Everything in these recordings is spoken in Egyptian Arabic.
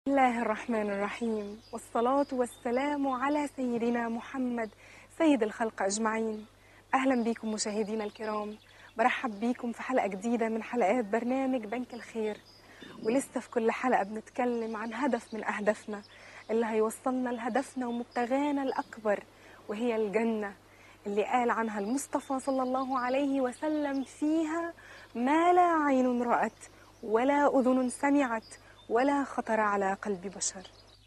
بسم الله الرحمن الرحيم والصلاة والسلام على سيدنا محمد سيد الخلق أجمعين أهلا بكم مشاهدينا الكرام برحب بكم في حلقة جديدة من حلقات برنامج بنك الخير ولسه في كل حلقة بنتكلم عن هدف من أهدافنا اللي هيوصلنا لهدفنا ومبتغانا الأكبر وهي الجنة اللي قال عنها المصطفى صلى الله عليه وسلم فيها ما لا عين رأت ولا أذن سمعت ولا خطر على قلب بشر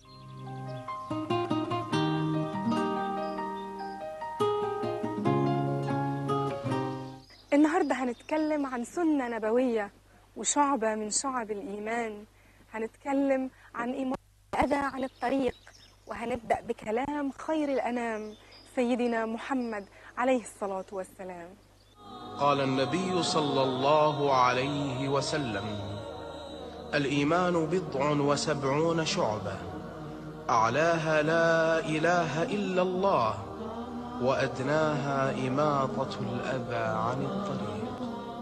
النهارده هنتكلم عن سنة نبوية وشعبة من شعب الإيمان هنتكلم عن إمارة الأذى عن الطريق وهنبدأ بكلام خير الأنام سيدنا محمد عليه الصلاة والسلام قال النبي صلى الله عليه وسلم الإيمان بضع وسبعون شعبة أعلاها لا إله إلا الله وأدناها إماطة الأذى عن الطريق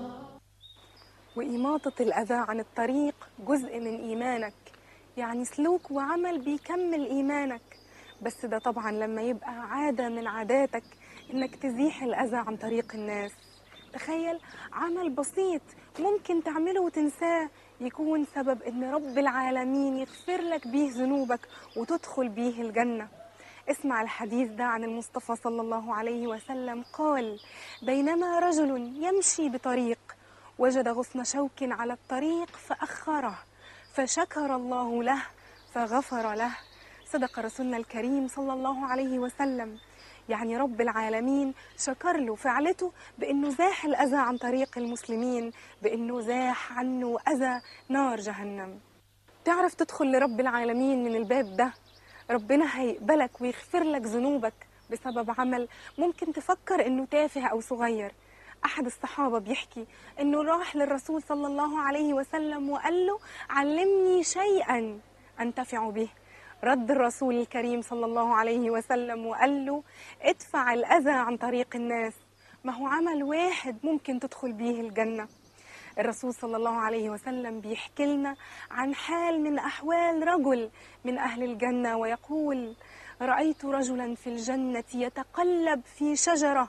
وإماطة الأذى عن الطريق جزء من إيمانك يعني سلوك وعمل بيكمل إيمانك بس ده طبعا لما يبقى عادة من عاداتك إنك تزيح الأذى عن طريق الناس تخيل عمل بسيط ممكن تعمله وتنساه يكون سبب إن رب العالمين يغفر لك بيه ذنوبك وتدخل بيه الجنة اسمع الحديث ده عن المصطفى صلى الله عليه وسلم قال بينما رجل يمشي بطريق وجد غصن شوك على الطريق فأخره فشكر الله له فغفر له صدق رسولنا الكريم صلى الله عليه وسلم يعني رب العالمين شكر له فعلته بأنه زاح الأذى عن طريق المسلمين بأنه زاح عنه أذى نار جهنم تعرف تدخل لرب العالمين من الباب ده ربنا هيقبلك ويغفر لك ذنوبك بسبب عمل ممكن تفكر انه تافه او صغير احد الصحابه بيحكي انه راح للرسول صلى الله عليه وسلم وقال له علمني شيئا انتفع به رد الرسول الكريم صلى الله عليه وسلم وقال له ادفع الاذى عن طريق الناس ما هو عمل واحد ممكن تدخل بيه الجنه الرسول صلى الله عليه وسلم بيحكي لنا عن حال من أحوال رجل من أهل الجنة ويقول رأيت رجلا في الجنة يتقلب في شجرة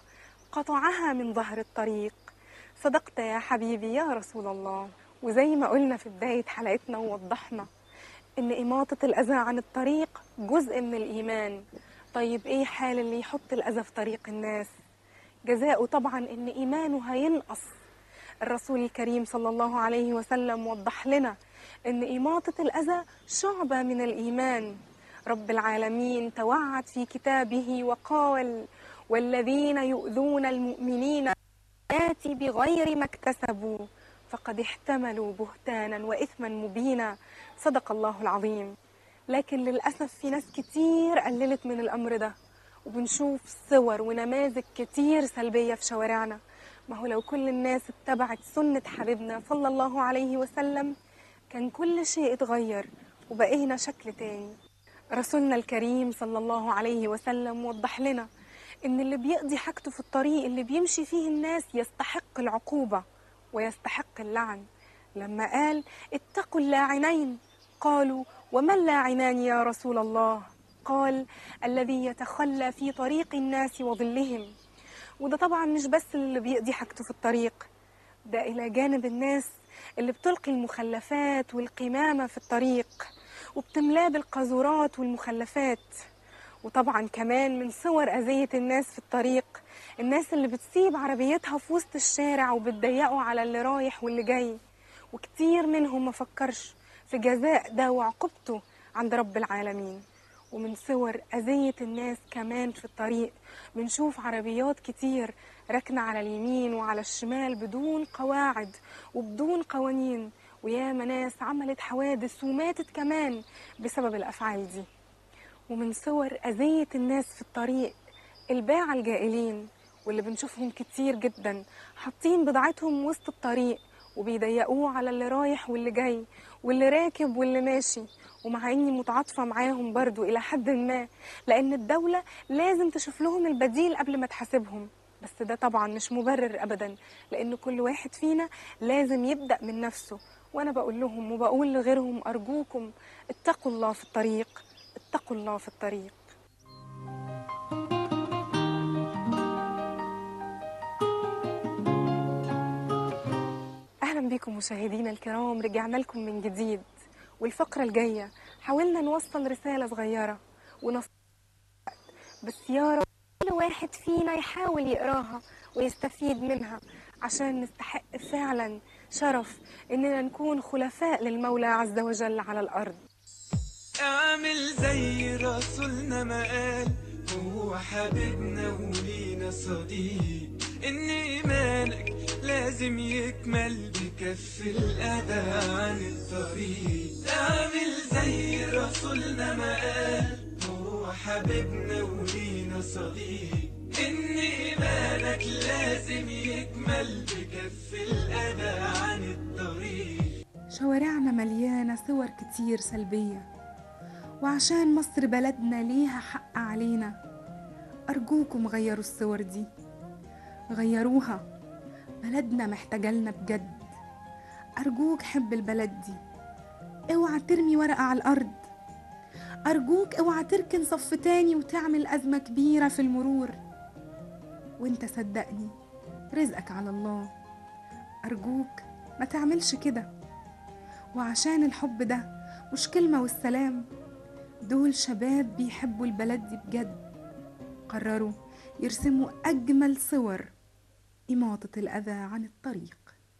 قطعها من ظهر الطريق صدقت يا حبيبي يا رسول الله وزي ما قلنا في بداية حلقتنا ووضحنا إن إماطة الأذى عن الطريق جزء من الإيمان طيب إيه حال اللي يحط الأذى في طريق الناس جزاؤه طبعا إن إيمانه هينقص الرسول الكريم صلى الله عليه وسلم وضح لنا ان اماطه الاذى شعبه من الايمان رب العالمين توعد في كتابه وقال والذين يؤذون المؤمنين ياتي بغير ما اكتسبوا فقد احتملوا بهتانا واثما مبينا صدق الله العظيم لكن للاسف في ناس كتير قللت من الامر ده وبنشوف صور ونماذج كتير سلبيه في شوارعنا ما هو لو كل الناس اتبعت سنة حبيبنا صلى الله عليه وسلم كان كل شيء اتغير وبقينا شكل تاني رسولنا الكريم صلى الله عليه وسلم وضح لنا ان اللي بيقضي حاجته في الطريق اللي بيمشي فيه الناس يستحق العقوبة ويستحق اللعن لما قال اتقوا اللاعنين قالوا وما اللاعنان يا رسول الله قال الذي يتخلى في طريق الناس وظلهم وده طبعا مش بس اللي بيقضي حاجته في الطريق ده إلى جانب الناس اللي بتلقي المخلفات والقمامة في الطريق وبتملاه بالقاذورات والمخلفات وطبعا كمان من صور أذية الناس في الطريق الناس اللي بتسيب عربيتها في وسط الشارع وبتضيقوا على اللي رايح واللي جاي وكتير منهم ما فكرش في جزاء ده وعقوبته عند رب العالمين ومن صور أذية الناس كمان في الطريق بنشوف عربيات كتير راكنة على اليمين وعلى الشمال بدون قواعد وبدون قوانين وياما ناس عملت حوادث وماتت كمان بسبب الأفعال دي ومن صور أذية الناس في الطريق الباعة الجائلين واللي بنشوفهم كتير جدا حاطين بضاعتهم وسط الطريق وبيضيقوه على اللي رايح واللي جاي واللي راكب واللي ماشي ومع اني متعاطفه معاهم برضو الى حد ما لان الدوله لازم تشوف لهم البديل قبل ما تحاسبهم بس ده طبعا مش مبرر ابدا لان كل واحد فينا لازم يبدا من نفسه وأنا بقول لهم وبقول لغيرهم أرجوكم اتقوا الله في الطريق اتقوا الله في الطريق أهلا بكم مشاهدينا الكرام رجعنا لكم من جديد والفقرة الجاية حاولنا نوصل رسالة صغيرة ونص بس يا رب كل واحد فينا يحاول يقراها ويستفيد منها عشان نستحق فعلا شرف إننا نكون خلفاء للمولى عز وجل على الأرض اعمل زي رسولنا ما قال هو حبيبنا ولينا صديق ان ايمانك لازم يكمل بكف الاذى عن الطريق اعمل زي رسولنا ما قال هو حبيبنا ولينا صديق ان ايمانك لازم يكمل بكف الاذى عن الطريق شوارعنا مليانة صور كتير سلبية وعشان مصر بلدنا ليها حق علينا أرجوكم غيروا الصور دي غيروها بلدنا محتاجالنا بجد أرجوك حب البلد دي اوعى ترمي ورقة على الأرض أرجوك اوعى تركن صف تاني وتعمل أزمة كبيرة في المرور وانت صدقني رزقك على الله أرجوك ما تعملش كده وعشان الحب ده مش كلمة والسلام دول شباب بيحبوا البلد دي بجد قرروا يرسموا أجمل صور إماطة الأذى عن الطريق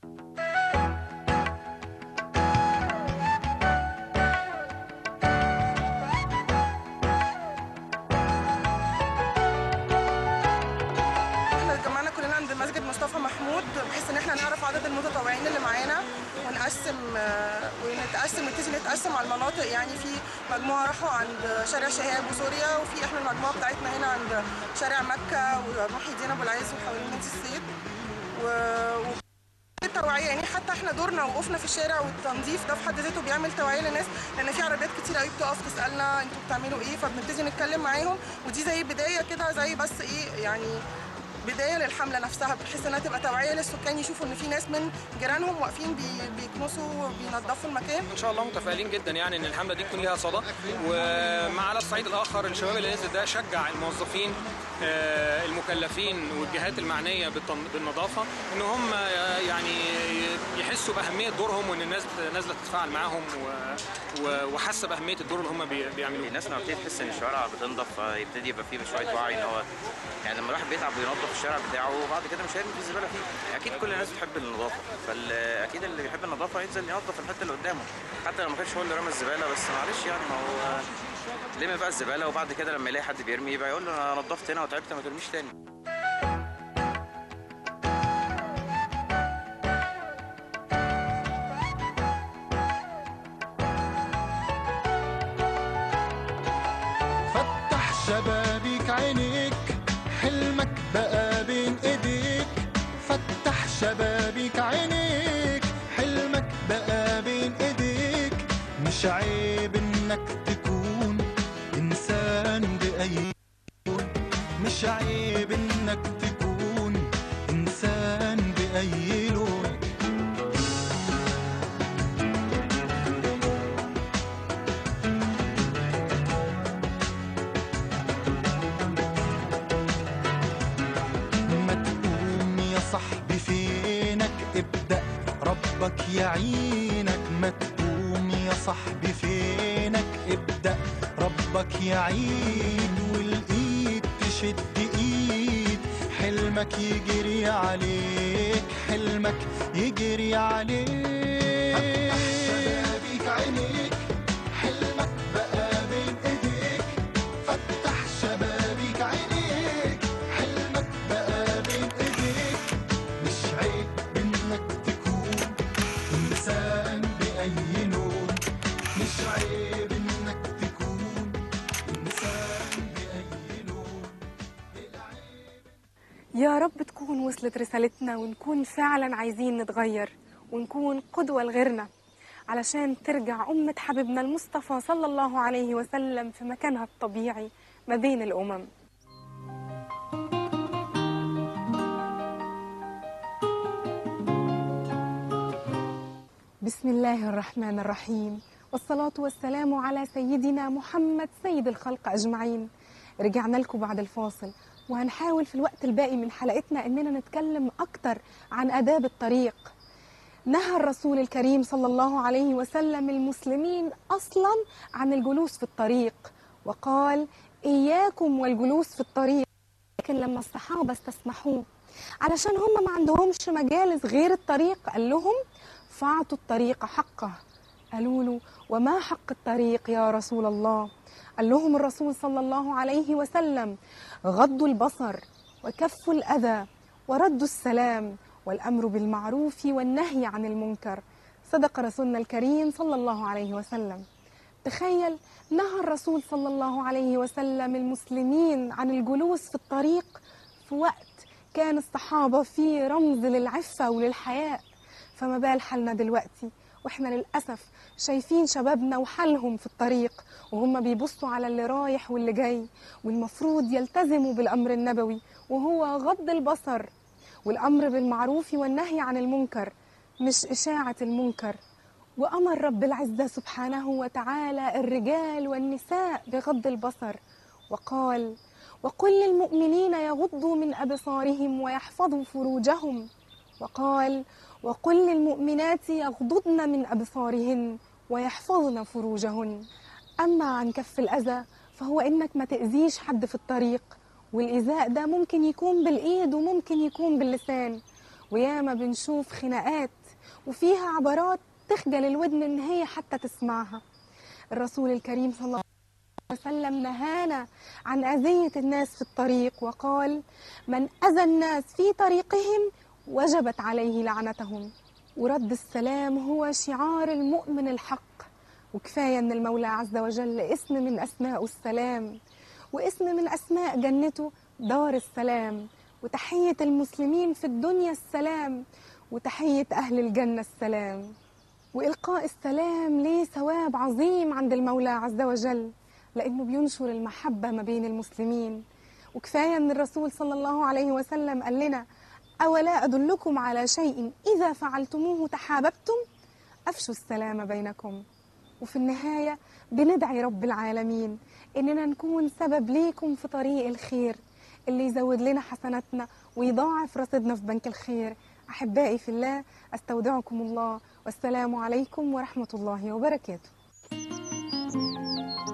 احنا اتجمعنا كلنا عند مسجد مصطفى محمود بحيث ان احنا نعرف عدد المتطوعين اللي معانا ونقسم آه، ونتقسم نبتدي نتقسم على المناطق يعني في مجموعه راحوا عند شارع شهاب وسوريا وفي احنا المجموعه بتاعتنا هنا عند شارع مكه ومحي الدين ابو العز وحوالين نادي الصيد و... و... التوعية يعني حتى احنا دورنا وقوفنا في الشارع والتنظيف ده في حد ذاته بيعمل توعية للناس لان في عربيات كتير قوي بتقف تسألنا انتوا بتعملوا ايه فبنبتدي نتكلم معاهم ودي زي بداية كده زي بس ايه يعني بدايه للحمله نفسها بحيث انها تبقى توعيه للسكان يشوفوا ان في ناس من جيرانهم واقفين بي- بيكنسوا وبينظفوا المكان ان شاء الله متفائلين جدا يعني ان الحمله دي تكون ليها صدى ومع على الصعيد الاخر الشباب اللي نزل ده شجع الموظفين آه، المكلفين والجهات المعنيه بالتن- بالنظافه ان هم آه، يعني يحسوا باهميه دورهم وان الناس نازله تتفاعل معاهم و- و- وحاسه باهميه الدور اللي هم بي- بيعملوه الناس لما بتبتدي تحس ان الشوارع بتنضف يبتدي يبقى فيه شويه وعي ان هو يعني لما الواحد بيتعب وينظف الشارع بتاعه وبعد كده مش هيرمي فيه الزباله فيه اكيد كل الناس بتحب النظافه فاكيد اللي بيحب النظافه ينزل ينظف الحته اللي قدامه حتى لو ما كانش هو اللي رمى الزباله بس معلش يعني ما هو لم بقى الزباله وبعد كده لما يلاقي حد بيرمي يبقى يقول له انا نظفت هنا وتعبت ما ترميش تاني فتح شبابيك عينيك حلمك بقى بين ايديك فتح شبابيك عينيك حلمك بقى بين ايديك مش عيب انك تكون انسان باي لون مش عيب انك تكون انسان باي لون ما تقوم يا صاحبي فينك ابدأ ربك يعينك ما تقوم يا صاحبي فينك ابدأ ربك يعين والايد تشد ايد حلمك يجري عليك حلمك يجري عليك فتح شبابيك عينيك حلمك بقى بين ايديك فتح شبابيك عينيك حلمك بقى بين ايديك مش عيب انك تكون انسان باي لون مش عيب انك تكون انسان باي لون يا رب تكون وصلت رسالتنا ونكون فعلا عايزين نتغير ونكون قدوة لغيرنا علشان ترجع أمة حبيبنا المصطفى صلى الله عليه وسلم في مكانها الطبيعي ما بين الأمم بسم الله الرحمن الرحيم والصلاة والسلام على سيدنا محمد سيد الخلق أجمعين رجعنا لكم بعد الفاصل وهنحاول في الوقت الباقي من حلقتنا إننا نتكلم أكتر عن آداب الطريق نهى الرسول الكريم صلى الله عليه وسلم المسلمين أصلا عن الجلوس في الطريق وقال إياكم والجلوس في الطريق لكن لما الصحابة استسمحوه علشان هم ما عندهمش مجالس غير الطريق قال لهم فاعطوا الطريق حقه قالوا له وما حق الطريق يا رسول الله قال لهم الرسول صلى الله عليه وسلم غض البصر وكف الأذى ورد السلام والأمر بالمعروف والنهي عن المنكر صدق رسولنا الكريم صلى الله عليه وسلم تخيل نهى الرسول صلى الله عليه وسلم المسلمين عن الجلوس في الطريق في وقت كان الصحابة فيه رمز للعفة وللحياء فما بال حالنا دلوقتي واحنا للأسف شايفين شبابنا وحالهم في الطريق وهم بيبصوا على اللي رايح واللي جاي والمفروض يلتزموا بالأمر النبوي وهو غض البصر والأمر بالمعروف والنهي عن المنكر مش إشاعة المنكر وأمر رب العزة سبحانه وتعالى الرجال والنساء بغض البصر وقال وقل للمؤمنين يغضوا من أبصارهم ويحفظوا فروجهم وقال وقل للمؤمنات يغضضن من أبصارهن ويحفظن فروجهن أما عن كف الأذى فهو إنك ما تأذيش حد في الطريق والإيذاء ده ممكن يكون بالإيد وممكن يكون باللسان وياما بنشوف خناقات وفيها عبارات تخجل الودن إن هي حتى تسمعها الرسول الكريم صلى الله عليه وسلم نهانا عن أذية الناس في الطريق وقال من أذى الناس في طريقهم وجبت عليه لعنتهم ورد السلام هو شعار المؤمن الحق وكفاية أن المولى عز وجل اسم من أسماء السلام واسم من أسماء جنته دار السلام وتحية المسلمين في الدنيا السلام وتحية أهل الجنة السلام وإلقاء السلام ليه ثواب عظيم عند المولى عز وجل لأنه بينشر المحبة ما بين المسلمين وكفاية أن الرسول صلى الله عليه وسلم قال لنا أولا أدلكم على شيء إذا فعلتموه تحاببتم أفشوا السلام بينكم وفي النهاية بندعي رب العالمين إننا نكون سبب ليكم في طريق الخير اللي يزود لنا حسناتنا ويضاعف رصيدنا في بنك الخير أحبائي في الله أستودعكم الله والسلام عليكم ورحمة الله وبركاته